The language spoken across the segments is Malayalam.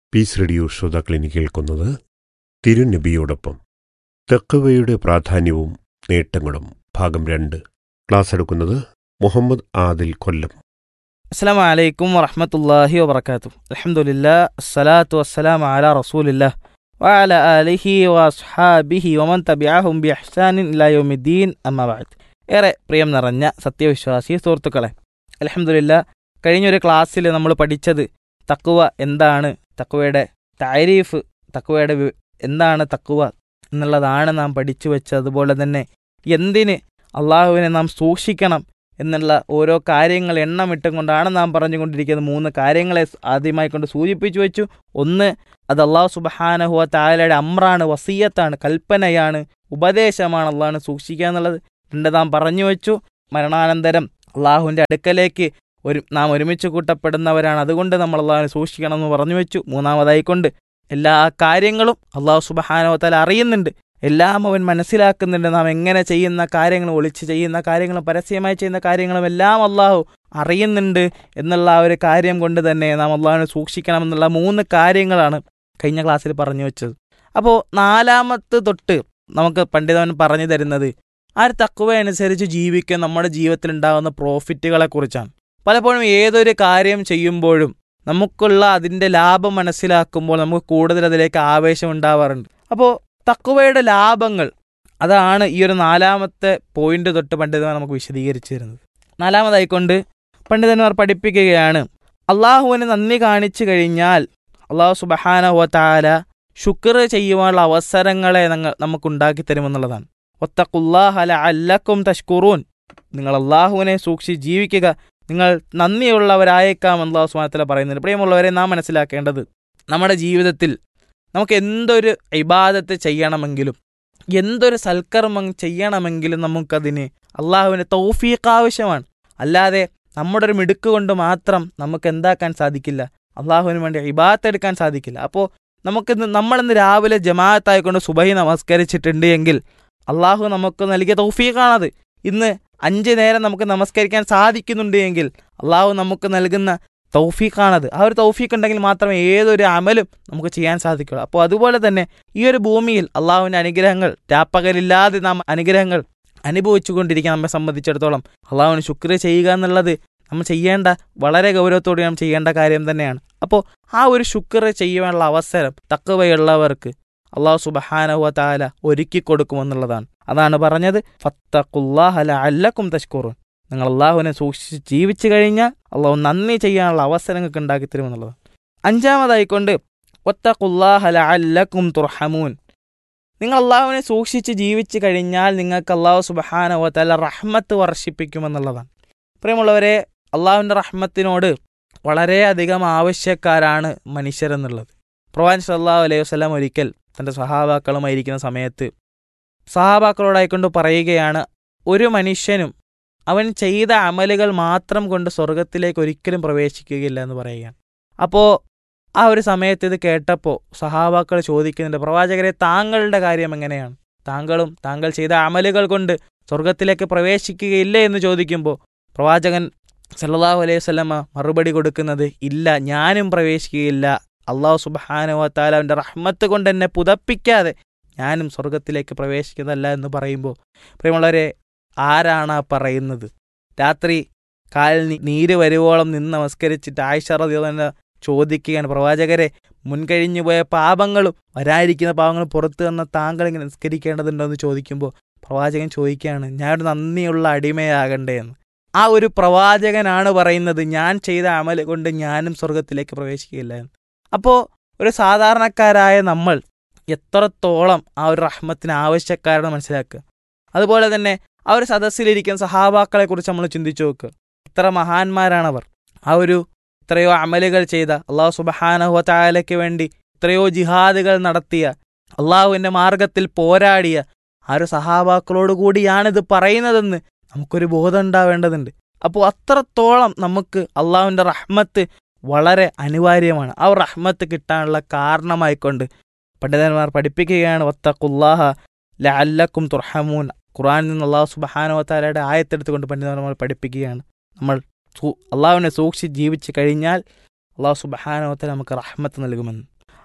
പീസ് റേഡിയോ ശ്രോതാക്കളിനി കേൾക്കുന്നത് തിരുനബിയോടൊപ്പം തെക്കവയുടെ പ്രാധാന്യവും നേട്ടങ്ങളും ഭാഗം രണ്ട് ക്ലാസ് എടുക്കുന്നത് മുഹമ്മദ് ആദിൽ കൊല്ലം അസ്സാം വലൈക്കും വറഹമത്തല്ലാഹി വബർക്കാത്തു അലഹമുല്ലാ അസ്സലാത്തു വസ്സലാം അല റസൂലില്ലാ വഅല ആലിഹി വസ്ഹാബിഹി വമൻ തബിഅഹും ബി അഹ്സാനിൻ ഇലാ യൗമിദ്ദീൻ അമ്മാ ബഅദ് ഏറെ പ്രിയം നിറഞ്ഞ സത്യവിശ്വാസി സുഹൃത്തുക്കളെ അലഹമുല്ല കഴിഞ്ഞൊരു ക്ലാസ്സിൽ നമ്മൾ പഠിച്ചത് തക്കുവ എന്താണ് തക്കുവയുടെ താരീഫ് തക്കുവയുടെ വി- എന്താണ് തക്കുവ എന്നുള്ളതാണ് നാം പഠിച്ചു വെച്ചത് അതുപോലെ തന്നെ എന്തിന് അള്ളാഹുവിനെ നാം സൂക്ഷിക്കണം എന്നുള്ള ഓരോ കാര്യങ്ങൾ എണ്ണമിട്ടും കൊണ്ടാണ് നാം പറഞ്ഞുകൊണ്ടിരിക്കുന്നത് മൂന്ന് കാര്യങ്ങളെ സ് ആദ്യമായി കൊണ്ട് സൂചിപ്പിച്ചു വെച്ചു ഒന്ന് അത് അള്ളാഹു സുബഹാനഹുവ താലയുടെ അമ്രാണ് വസീയത്താണ് കൽപ്പനയാണ് ഉപദേശമാണ് അള്ളാഹുനെ സൂക്ഷിക്കുക എന്നുള്ളത് രണ്ട് നാം പറഞ്ഞു വെച്ചു മരണാനന്തരം അള്ളാഹുവിൻ്റെ അടുക്കലേക്ക് ഒരു നാം ഒരുമിച്ച് കൂട്ടപ്പെടുന്നവരാണ് അതുകൊണ്ട് നമ്മൾ അള്ളാഹുവിനെ സൂക്ഷിക്കണം എന്ന് പറഞ്ഞു വെച്ചു മൂന്നാമതായിക്കൊണ്ട് എല്ലാ കാര്യങ്ങളും അള്ളാഹു സുബഹാനഹുവ താല അറിയുന്നുണ്ട് എല്ലാം അവൻ മനസ്സിലാക്കുന്നുണ്ട് നാം എങ്ങനെ ചെയ്യുന്ന കാര്യങ്ങളും ഒളിച്ച് ചെയ്യുന്ന കാര്യങ്ങളും പരസ്യമായി ചെയ്യുന്ന കാര്യങ്ങളും എല്ലാം അള്ളാഹു അറിയുന്നുണ്ട് എന്നുള്ള ആ ഒരു കാര്യം കൊണ്ട് തന്നെ നാം അള്ളാഹുവിനെ സൂക്ഷിക്കണം എന്നുള്ള മൂന്ന് കാര്യങ്ങളാണ് കഴിഞ്ഞ ക്ലാസ്സിൽ പറഞ്ഞു വെച്ചത് അപ്പോൾ നാലാമത്ത് തൊട്ട് നമുക്ക് പണ്ഡിതവൻ പറഞ്ഞു തരുന്നത് ആ ഒരു തക്കുവ അനുസരിച്ച് ജീവിക്കാൻ നമ്മുടെ ജീവിതത്തിൽ ഉണ്ടാകുന്ന പ്രോഫിറ്റുകളെ കുറിച്ചാണ് പലപ്പോഴും ഏതൊരു കാര്യം ചെയ്യുമ്പോഴും നമുക്കുള്ള അതിൻ്റെ ലാഭം മനസ്സിലാക്കുമ്പോൾ നമുക്ക് കൂടുതൽ അതിലേക്ക് ആവേശം ഉണ്ടാവാറുണ്ട് അപ്പോൾ തക്കുവയുടെ ലാഭങ്ങൾ അതാണ് ഈ ഒരു നാലാമത്തെ പോയിന്റ് തൊട്ട് പണ്ഡിതന്മാർ നമുക്ക് വിശദീകരിച്ചു തരുന്നത് നാലാമതായിക്കൊണ്ട് പണ്ഡിതന്മാർ പഠിപ്പിക്കുകയാണ് അള്ളാഹുവിന് നന്ദി കാണിച്ചു കഴിഞ്ഞാൽ അള്ളാഹു സുബഹാനഹുവ താല ശുക്ർ ചെയ്യുവാനുള്ള അവസരങ്ങളെ ഞങ്ങൾ നമുക്കുണ്ടാക്കി തരുമെന്നുള്ളതാണ് ഒത്തക്കുല്ലാഹല അല്ലക്കും തഷ്കുറൂൻ നിങ്ങൾ അള്ളാഹുവിനെ സൂക്ഷിച്ച് ജീവിക്കുക നിങ്ങൾ നന്ദിയുള്ളവരായേക്കാം അള്ളാഹു സുബാനത്തല പറയുന്നുണ്ട് പ്രിയമുള്ളവരെ നാം മനസ്സിലാക്കേണ്ടത് നമ്മുടെ ജീവിതത്തിൽ നമുക്ക് എന്തൊരു ഇബാദത്ത് ചെയ്യണമെങ്കിലും എന്തൊരു സൽക്കർമ്മം ചെയ്യണമെങ്കിലും നമുക്കതിന് അള്ളാഹുവിൻ്റെ തൗഫീഖ് ആവശ്യമാണ് അല്ലാതെ നമ്മുടെ ഒരു മിടുക്ക് കൊണ്ട് മാത്രം നമുക്ക് എന്താക്കാൻ സാധിക്കില്ല അള്ളാഹുവിന് വേണ്ടി ഇബാദത്ത് എടുക്കാൻ സാധിക്കില്ല അപ്പോൾ നമുക്കിന്ന് നമ്മളിന്ന് രാവിലെ ജമാഅത്തായിക്കൊണ്ട് സുബഹി നമസ്കരിച്ചിട്ടുണ്ട് എങ്കിൽ അള്ളാഹു നമുക്ക് നൽകിയ തൗഫീഖാണത് ഇന്ന് അഞ്ച് നേരം നമുക്ക് നമസ്കരിക്കാൻ സാധിക്കുന്നുണ്ട് എങ്കിൽ അള്ളാഹു നമുക്ക് നൽകുന്ന തൗഫീഖാണത് ആ ഒരു തൗഫീഖ് ഉണ്ടെങ്കിൽ മാത്രമേ ഏതൊരു അമലും നമുക്ക് ചെയ്യാൻ സാധിക്കുള്ളൂ അപ്പോൾ അതുപോലെ തന്നെ ഈ ഒരു ഭൂമിയിൽ അള്ളാഹുവിൻ്റെ അനുഗ്രഹങ്ങൾ രാപ്പകലില്ലാതെ നാം അനുഗ്രഹങ്ങൾ അനുഭവിച്ചു കൊണ്ടിരിക്കാൻ നമ്മെ സംബന്ധിച്ചിടത്തോളം അള്ളാഹുവിന് ശുക്ർ ചെയ്യുക എന്നുള്ളത് നമ്മൾ ചെയ്യേണ്ട വളരെ ഗൗരവത്തോടെ നാം ചെയ്യേണ്ട കാര്യം തന്നെയാണ് അപ്പോൾ ആ ഒരു ശുക്ർ ചെയ്യുവാനുള്ള അവസരം തക്കവയുള്ളവർക്ക് അള്ളാഹു സുബഹാനഹുവ താല ഒരുക്കി കൊടുക്കുമെന്നുള്ളതാണ് അതാണ് പറഞ്ഞത് ഫത്തഖുല്ലാഹല അല്ലക്കും തഷ്കുറുൻ നിങ്ങൾ അള്ളാഹുവിനെ സൂക്ഷിച്ച് ജീവിച്ചു കഴിഞ്ഞാൽ അള്ളാഹു നന്ദി ചെയ്യാനുള്ള അവസരങ്ങൾക്ക് ഉണ്ടാക്കി തരുമെന്നുള്ളതാണ് അഞ്ചാമതായിക്കൊണ്ട് ഒത്തഖുല്ലാഹല അല്ലക്കും തുർഹമൂൻ നിങ്ങൾ അള്ളാഹുവിനെ സൂക്ഷിച്ച് ജീവിച്ചു കഴിഞ്ഞാൽ നിങ്ങൾക്ക് അള്ളാഹു സുബഹാനഹുവ താല റഹ്മത്ത് വർഷിപ്പിക്കുമെന്നുള്ളതാണ് പ്രിയമുള്ളവരെ അള്ളാഹുവിൻ്റെ റഹ്മത്തിനോട് വളരെയധികം ആവശ്യക്കാരാണ് മനുഷ്യരെന്നുള്ളത് പ്രവാൻ സല്ലാഹു അലൈഹി വസ്ലാം ഒരിക്കൽ തൻ്റെ സഹാബാക്കളുമായിരിക്കുന്ന സമയത്ത് സഹാബാക്കളോടായിക്കൊണ്ട് പറയുകയാണ് ഒരു മനുഷ്യനും അവൻ ചെയ്ത അമലുകൾ മാത്രം കൊണ്ട് സ്വർഗത്തിലേക്ക് ഒരിക്കലും പ്രവേശിക്കുകയില്ല എന്ന് പറയുകയാണ് അപ്പോൾ ആ ഒരു സമയത്ത് ഇത് കേട്ടപ്പോൾ സഹാബാക്കൾ ചോദിക്കുന്നുണ്ട് പ്രവാചകരെ താങ്കളുടെ കാര്യം എങ്ങനെയാണ് താങ്കളും താങ്കൾ ചെയ്ത അമലുകൾ കൊണ്ട് സ്വർഗത്തിലേക്ക് പ്രവേശിക്കുകയില്ലേ എന്ന് ചോദിക്കുമ്പോൾ പ്രവാചകൻ സല്ലല്ലാഹു അലൈഹി വസല്ലമ മറുപടി കൊടുക്കുന്നത് ഇല്ല ഞാനും പ്രവേശിക്കുകയില്ല അള്ളാഹു സുബഹാനുവ താല അവൻ്റെ റഹ്മത്ത് കൊണ്ട് എന്നെ പുതപ്പിക്കാതെ ഞാനും സ്വർഗത്തിലേക്ക് പ്രവേശിക്കുന്നതല്ല എന്ന് പറയുമ്പോൾ പ്രിയമുള്ളവരെ ആരാണ് ആ പറയുന്നത് രാത്രി കാലിൽ നി- നീര് വരുവോളം നിന്ന് നമസ്കരിച്ചിട്ട് ആയിഷ റളിയല്ലാഹു ചോദിക്കുകയാണ് പ്രവാചകരെ മുൻകഴിഞ്ഞു പോയ പാപങ്ങളും വരാതിരിക്കുന്ന പാപങ്ങളും പുറത്തു വന്ന താങ്കൾ ഇങ്ങനെ നിസ്കരിക്കേണ്ടതുണ്ടോ എന്ന് ചോദിക്കുമ്പോൾ പ്രവാചകൻ ചോദിക്കുകയാണ് ഞാനൊരു നന്ദിയുള്ള അടിമയാകണ്ടേ എന്ന് ആ ഒരു പ്രവാചകനാണ് പറയുന്നത് ഞാൻ ചെയ്ത അമൽ കൊണ്ട് ഞാനും സ്വർഗത്തിലേക്ക് പ്രവേശിക്കില്ല എന്ന് അപ്പോൾ ഒരു സാധാരണക്കാരായ നമ്മൾ എത്രത്തോളം ആ ഒരു റഹ്മത്തിന് ആവശ്യക്കാരാണ് മനസ്സിലാക്കുക അതുപോലെ തന്നെ ആ ഒരു സദസ്സിലിരിക്കുന്ന സഹാബാക്കളെ കുറിച്ച് നമ്മൾ ചിന്തിച്ചു നോക്കുക ഇത്ര മഹാന്മാരാണവർ ആ ഒരു എത്രയോ അമലുകൾ ചെയ്ത അള്ളാഹു സുബഹാനഹു താലയ്ക്ക് വേണ്ടി എത്രയോ ജിഹാദുകൾ നടത്തിയ അള്ളാഹുവിൻ്റെ മാർഗത്തിൽ പോരാടിയ ആ ഒരു സഹാബാക്കളോട് കൂടിയാണിത് പറയുന്നതെന്ന് നമുക്കൊരു ബോധം ഉണ്ടാവേണ്ടതുണ്ട് അപ്പോൾ അത്രത്തോളം നമുക്ക് അള്ളാഹുവിൻ്റെ റഹ്മത്ത് വളരെ അനിവാര്യമാണ് ആ ഒരു റഹ്മത്ത് കിട്ടാനുള്ള കാരണമായിക്കൊണ്ട് പണ്ഡിതന്മാർ പഠിപ്പിക്കുകയാണ് വത്തഖുല്ലാഹ ലഅല്ലക്കും തുർഹമൂൻ ഖുറാനിൽ നിന്ന് അള്ളാഹു സുബഹാനോ താലയുടെ ആയത്തെടുത്തുകൊണ്ട് പണ്ഡിതന്മാർ പഠിപ്പിക്കുകയാണ് നമ്മൾ സൂ- അള്ളാഹുവിനെ സൂക്ഷിച്ച് ജീവിച്ച് കഴിഞ്ഞാൽ അള്ളാഹു സുബഹാനോ താല നമുക്ക് റഹ്മത്ത് നൽകുമെന്ന്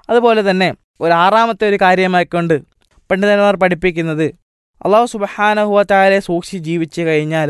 അതുപോലെ തന്നെ ഒരു ആറാമത്തെ ഒരു കാര്യമായിക്കൊണ്ട് പണ്ഡിതന്മാർ പഠിപ്പിക്കുന്നത് അള്ളാഹു സുബഹാനഹുവ താലെ സൂക്ഷിച്ച് ജീവിച്ചു കഴിഞ്ഞാൽ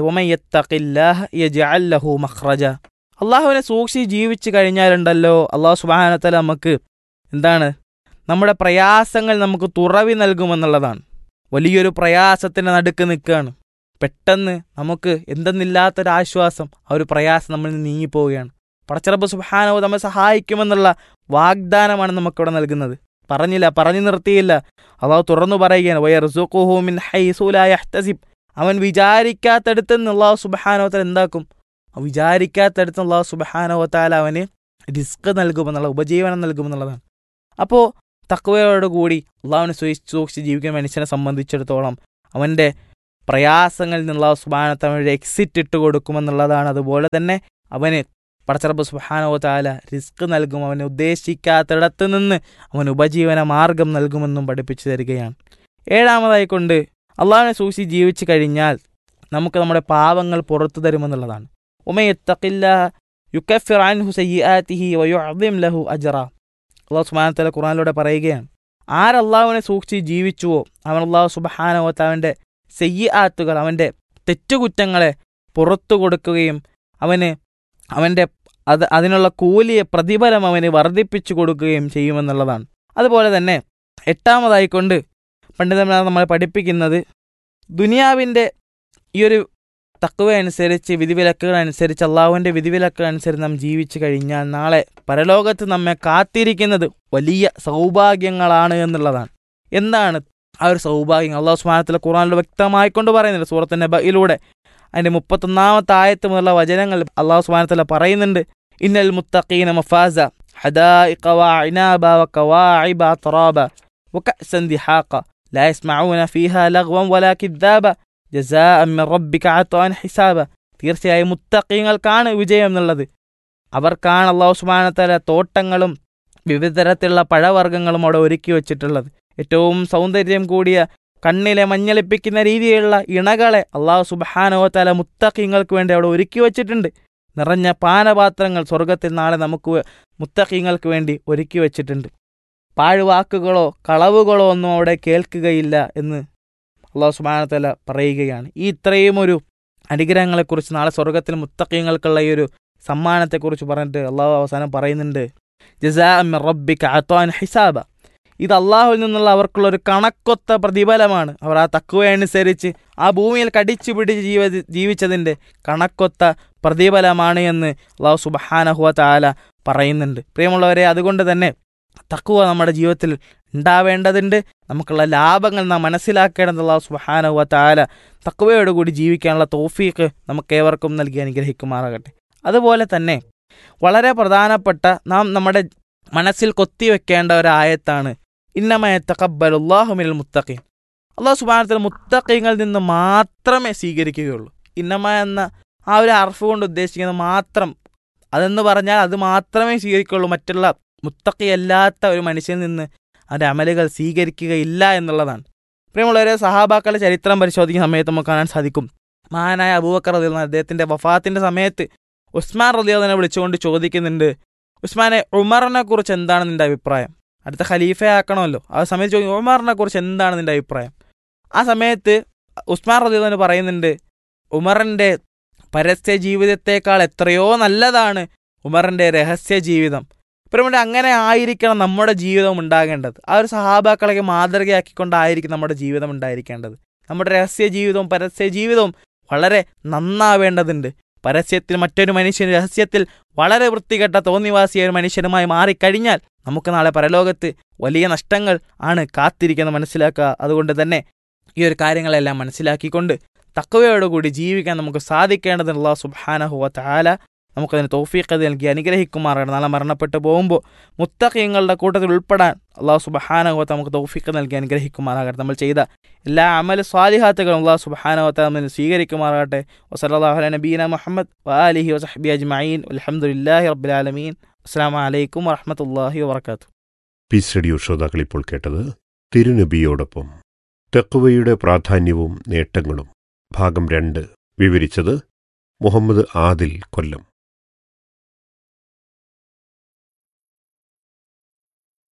ലഹു മഖ്റജ അള്ളാഹുവിനെ സൂക്ഷിച്ച് ജീവിച്ചു കഴിഞ്ഞാലുണ്ടല്ലോ അള്ളാഹു സുബഹാനത്തല നമുക്ക് എന്താണ് നമ്മുടെ പ്രയാസങ്ങൾ നമുക്ക് തുറവി നൽകുമെന്നുള്ളതാണ് വലിയൊരു പ്രയാസത്തിൻ്റെ നടുക്ക് നിൽക്കുകയാണ് പെട്ടെന്ന് നമുക്ക് എന്തെന്നില്ലാത്തൊരാശ്വാസം ആ ഒരു പ്രയാസം നമ്മളിൽ നിന്ന് നീങ്ങിപ്പോവുകയാണ് പടച്ചിറപ്പ് സുബാനോ നമ്മെ സഹായിക്കുമെന്നുള്ള വാഗ്ദാനമാണ് നമുക്കിവിടെ നൽകുന്നത് പറഞ്ഞില്ല പറഞ്ഞു നിർത്തിയില്ല അള്ളാഹു തുറന്നു പറയുകയാണ് വയർസുഖുഹുമിൻ ഹൈസുലായഹ്തസിബ് അവൻ വിചാരിക്കാത്തടുത്ത് നിന്ന് അള്ളാഹു സുബഹാനോത്തൽ എന്താക്കും വിചാരിക്കാത്തടുത്ത് അള്ളാഹു സുബഹാനോത്താൽ അവന് റിസ്ക് നൽകുമെന്നുള്ള ഉപജീവനം നൽകുമെന്നുള്ളതാണ് അപ്പോൾ തക്വയോടുകൂടി അള്ളാഹുവിനെ സൂക്ഷിച്ച് ജീവിക്കുന്ന മനുഷ്യനെ സംബന്ധിച്ചിടത്തോളം അവൻ്റെ പ്രയാസങ്ങളിൽ നിന്നുള്ള സുബാനത്തെ അവനൊരു എക്സിറ്റ് ഇട്ട് കൊടുക്കുമെന്നുള്ളതാണ് അതുപോലെ തന്നെ അവന് പടച്ചറബ് സുബാനോ താല റിസ്ക് നൽകും അവന് ഉദ്ദേശിക്കാത്തിടത്ത് നിന്ന് അവൻ ഉപജീവന മാർഗം നൽകുമെന്നും പഠിപ്പിച്ചു തരികയാണ് ഏഴാമതായി കൊണ്ട് അള്ളാഹുവിനെ സൂക്ഷിച്ച് ജീവിച്ചു കഴിഞ്ഞാൽ നമുക്ക് നമ്മുടെ പാവങ്ങൾ പുറത്തു തരുമെന്നുള്ളതാണ് ഉമയത്തക്കില്ല യുക്കഫിർ അൻഹു സയ്യാത്തിഹി വയുഅദിം ലഹു അജറ അള്ളാഹു സുബാനത്തല ഖുറാനിലൂടെ പറയുകയാണ് ആരല്ലാഹുവിനെ സൂക്ഷിച്ച് ജീവിച്ചുവോ അവൻ അള്ളാഹു സുബഹാനവത്താവിൻ്റെ സെയ്യാത്തുകൾ അവൻ്റെ തെറ്റുകുറ്റങ്ങളെ പുറത്തു കൊടുക്കുകയും അവന് അവൻ്റെ അത് അതിനുള്ള കൂലിയെ പ്രതിഫലം അവന് വർദ്ധിപ്പിച്ചു കൊടുക്കുകയും ചെയ്യുമെന്നുള്ളതാണ് അതുപോലെ തന്നെ എട്ടാമതായിക്കൊണ്ട് പണ്ഡിതന്മാർ നമ്മളെ പഠിപ്പിക്കുന്നത് ദുനിയാവിൻ്റെ ഈ ഒരു തക്കുവ അനുസരിച്ച് വിധിവിലക്കുകൾ അനുസരിച്ച് അള്ളാഹുവിൻ്റെ വിധിവിലക്കുകൾ അനുസരിച്ച് നാം ജീവിച്ചു കഴിഞ്ഞാൽ നാളെ പരലോകത്ത് നമ്മെ കാത്തിരിക്കുന്നത് വലിയ സൗഭാഗ്യങ്ങളാണ് എന്നുള്ളതാണ് എന്താണ് ആ ഒരു സൗഭാഗ്യം അള്ളാഹു സ്മാനത്തിലെ ഖുറാനിൽ വ്യക്തമായിക്കൊണ്ട് പറയുന്നുണ്ട് സൂറത്തിൻ്റെ ബയിലൂടെ അതിൻ്റെ മുപ്പത്തൊന്നാമത്തെ ആയത്ത് മുതലുള്ള വചനങ്ങൾ അള്ളാഹു സ്മാനത്തില പറയുന്നുണ്ട് ഇന്നൽ മുത്തഖീന മഫാസ حدائق وعنابا وكواعب أترابا وكأسا دحاقا لا يسمعون فيها لغوا ولا كذابا جزاء من ربك عطاء حسابا തീർച്ചയായും മുത്തക്കീങ്ങൾക്കാണ് വിജയം എന്നുള്ളത് അവർക്കാണ് അള്ളാഹു സുബാനത്തല തോട്ടങ്ങളും വിവിധ തരത്തിലുള്ള പഴവർഗ്ഗങ്ങളും അവിടെ ഒരുക്കി വെച്ചിട്ടുള്ളത് ഏറ്റവും സൗന്ദര്യം കൂടിയ കണ്ണിലെ മഞ്ഞളിപ്പിക്കുന്ന രീതിയിലുള്ള ഇണകളെ അള്ളാഹു സുബഹാനോത്തല മുത്തഖീങ്ങൾക്ക് വേണ്ടി അവിടെ ഒരുക്കി വച്ചിട്ടുണ്ട് നിറഞ്ഞ പാനപാത്രങ്ങൾ സ്വർഗത്തിൽ നാളെ നമുക്ക് മുത്തഖീങ്ങൾക്ക് വേണ്ടി ഒരുക്കി വച്ചിട്ടുണ്ട് പാഴ്വാക്കുകളോ കളവുകളോ ഒന്നും അവിടെ കേൾക്കുകയില്ല എന്ന് അള്ളാഹു സുബാനത്തല പറയുകയാണ് ഈ ഇത്രയും ഒരു അനുഗ്രഹങ്ങളെക്കുറിച്ച് നാളെ സ്വർഗത്തിൽ മുത്തഖീങ്ങൾക്കുള്ള ഈ ഒരു സമ്മാനത്തെക്കുറിച്ച് പറഞ്ഞിട്ട് അള്ളാഹു അവസാനം പറയുന്നുണ്ട് ജസാ റബ്ബിക്ക് അത്വാൻ ഹിസാബ ഇത് അള്ളാഹുവിൽ നിന്നുള്ള അവർക്കുള്ള ഒരു കണക്കൊത്ത പ്രതിഫലമാണ് അവർ ആ തക്കുവ അനുസരിച്ച് ആ ഭൂമിയിൽ കടിച്ചു പിടിച്ച് ജീവ ജീവിച്ചതിൻ്റെ കണക്കൊത്ത പ്രതിഫലമാണ് എന്ന് അള്ളാഹു സുബഹാനഹുവ താല പറയുന്നുണ്ട് പ്രിയമുള്ളവരെ അതുകൊണ്ട് തന്നെ തക്കുവ നമ്മുടെ ജീവിതത്തിൽ ഉണ്ടാവേണ്ടതുണ്ട് നമുക്കുള്ള ലാഭങ്ങൾ നാം മനസ്സിലാക്കേണ്ടത് അള്ളാഹു സുബഹാനഹുവ താല തക്കുവയോടുകൂടി ജീവിക്കാനുള്ള തോഫീക്ക് നമുക്കേവർക്കും നൽകി അനുഗ്രഹിക്കുമാറാകട്ടെ അതുപോലെ തന്നെ വളരെ പ്രധാനപ്പെട്ട നാം നമ്മുടെ മനസ്സിൽ കൊത്തിവെക്കേണ്ട ഒരായത്താണ് ഇന്നമയ തക്കബലുല്ലാഹുമിൽ മുത്തഖീൻ അള്ളാഹു സുബാനത്തിൽ മുത്തഖീങ്ങളിൽ നിന്ന് മാത്രമേ സ്വീകരിക്കുകയുള്ളൂ ഇന്നമ എന്ന ആ ഒരു അർഫ് കൊണ്ട് ഉദ്ദേശിക്കുന്നത് മാത്രം അതെന്ന് പറഞ്ഞാൽ അത് മാത്രമേ സ്വീകരിക്കുകയുള്ളൂ മറ്റുള്ള മുത്തഖിയല്ലാത്ത ഒരു മനുഷ്യനിൽ നിന്ന് അവൻ്റെ അമലുകൾ സ്വീകരിക്കുകയില്ല എന്നുള്ളതാണ് പ്രിയമുള്ളവരെ സഹാബാക്കളുടെ ചരിത്രം പരിശോധിക്കുന്ന സമയത്ത് നമുക്ക് കാണാൻ സാധിക്കും മഹാനായ അബൂബക്കർ റദിയുള്ള അദ്ദേഹത്തിൻ്റെ വഫാത്തിൻ്റെ സമയത്ത് ഉസ്മാൻ റദിയോദിനെ വിളിച്ചുകൊണ്ട് ചോദിക്കുന്നുണ്ട് ഉസ്മാനെ ഉമറിനെ കുറിച്ച് എന്താണ് നിന്റെ അഭിപ്രായം അടുത്ത ഖലീഫയാക്കണമല്ലോ ആ സമയത്ത് ചോദിക്കും ഉമറിനെ കുറിച്ച് എന്താണ് നിന്റെ അഭിപ്രായം ആ സമയത്ത് ഉസ്മാൻ റദിയോദിന് പറയുന്നുണ്ട് ഉമറിൻ്റെ പരസ്യ ജീവിതത്തേക്കാൾ എത്രയോ നല്ലതാണ് ഉമറിൻ്റെ രഹസ്യ ജീവിതം പിന്നീട് അങ്ങനെ ആയിരിക്കണം നമ്മുടെ ജീവിതം ഉണ്ടാകേണ്ടത് ആ ഒരു സഹാബാക്കളെ മാതൃകയാക്കിക്കൊണ്ടായിരിക്കും നമ്മുടെ ജീവിതം ഉണ്ടായിരിക്കേണ്ടത് നമ്മുടെ രഹസ്യ ജീവിതവും പരസ്യ ജീവിതവും വളരെ നന്നാവേണ്ടതുണ്ട് പരസ്യത്തിൽ മറ്റൊരു മനുഷ്യൻ രഹസ്യത്തിൽ വളരെ വൃത്തികെട്ട തോന്നിവാസിയ ഒരു മനുഷ്യനുമായി മാറിക്കഴിഞ്ഞാൽ നമുക്ക് നാളെ പരലോകത്ത് വലിയ നഷ്ടങ്ങൾ ആണ് കാത്തിരിക്കുന്ന മനസ്സിലാക്കുക അതുകൊണ്ട് തന്നെ ഈ ഒരു കാര്യങ്ങളെല്ലാം മനസ്സിലാക്കിക്കൊണ്ട് തക്കവയോടുകൂടി ജീവിക്കാൻ നമുക്ക് സാധിക്കേണ്ടത് അള്ളാഹു സുബാനഹുവ താല നമുക്കതിന് തോഫീഖ് നൽകി അനുഗ്രഹിക്കുമാറാണ് നാളെ മരണപ്പെട്ടു പോകുമ്പോൾ മുത്തഖീങ്ങളുടെ കൂട്ടത്തിൽ ഉൾപ്പെടാൻ അള്ളാഹു സുബഹാനഹുവത്ത നമുക്ക് തൗഫീഖ് നൽകി അനുഗ്രഹിക്കുമാറാകട്ടെ നമ്മൾ ചെയ്ത എല്ലാ അമൽ സ്വാലിഹാത്തുകളും അള്ളാഹു സുബഹാനഹുവത്ത നമ്മൾ സ്വീകരിക്കുമാറാകട്ടെ വസലാഹു നബീന മുഹമ്മദ് വാലിഹി വസഹബി അജ്മീൻ അലഹമുല്ലാഹി റബ്ബുലാലമീൻ അസ്സാം വലൈക്കും വറഹമത്തല്ലാഹി വാത്തു പീസ് റേഡിയോ ശ്രോതാക്കൾ ഇപ്പോൾ കേട്ടത് തിരുനബിയോടൊപ്പം തെക്കുവയുടെ പ്രാധാന്യവും നേട്ടങ്ങളും ഭാഗം രണ്ട് വിവരിച്ചത് മുഹമ്മദ് ആദിൽ കൊല്ലം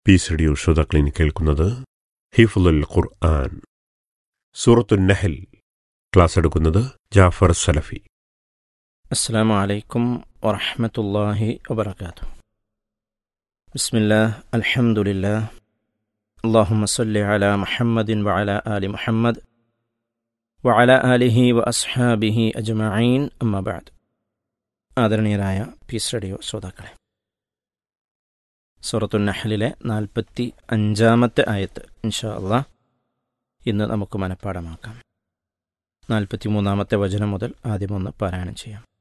പീസ് റേഡിയോ ശ്രോതാക്കളിന് കേൾക്കുന്നത് ഹിഫുൽ ഖുർആൻ സൂറത്തു നഹൽ ക്ലാസ് എടുക്കുന്നത് ജാഫർ സലഫി السلام عليكم ورحمة الله وبركاته بسم الله الحمد لله اللهم صل على محمد وعلى آل محمد وعلى آله وأصحابه أجمعين أما بعد ആദരണീയരായ പീസ് റേഡിയോ ശ്രോതാക്കളെ സൂറത്തു നഹലിലെ നാൽപ്പത്തി അഞ്ചാമത്തെ ആയത്ത് ഇൻഷാ അള്ളാഹ് ഇന്ന് നമുക്ക് മനഃപ്പാടമാക്കാം നാൽപ്പത്തി മൂന്നാമത്തെ വചനം മുതൽ ആദ്യമൊന്ന് പാരായണം ചെയ്യാം